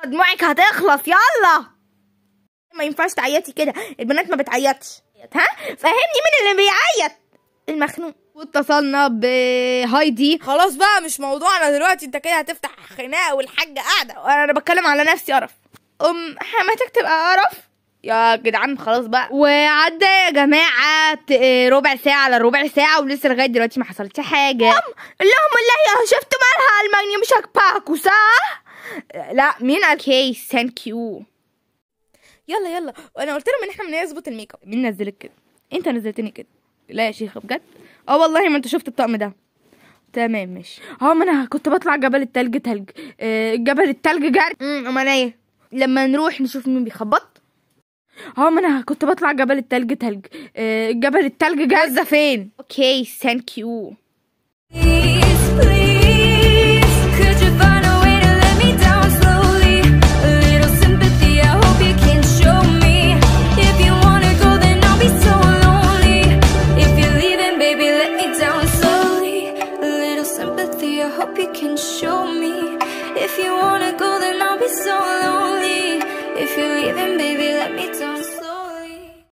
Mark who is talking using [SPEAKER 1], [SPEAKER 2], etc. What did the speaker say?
[SPEAKER 1] دموعك هتخلص يلا ما ينفعش تعيطي كده البنات ما بتعيطش ها فهمني مين اللي بيعيط المخنوق واتصلنا بهايدي خلاص بقى مش موضوعنا دلوقتي انت كده هتفتح خناقه والحاجه قاعده وانا بتكلم على نفسي قرف ام حماتك تبقى قرف يا جدعان خلاص بقى وعدى يا جماعة ت- ربع ساعة على ربع ساعة ولسه لغاية دلوقتي ما حصلتش حاجة اللهم الله يا شفت مالها المانيا مش هكباكو صح؟ لا مين اوكي ثانك يو يلا يلا وانا قلت لهم ان احنا بنظبط الميك اب مين نزلك كده انت نزلتني كده لا يا شيخه بجد اه والله ما انت شفت الطقم ده تمام ماشي اه ما انا كنت بطلع جبل التلج تلج آه جبل التلج جري امم امال ايه لما نروح نشوف مين بيخبط اه ما انا كنت بطلع جبل التلج تلج آه جبل التلج جازة فين اوكي ثانك يو
[SPEAKER 2] Please, please, could you find a way to let me down slowly? A little sympathy, I hope you can show me. If you wanna go, then I'll be so lonely. If you're leaving, baby, let me down slowly. A little sympathy, I hope you can show me. If you wanna go,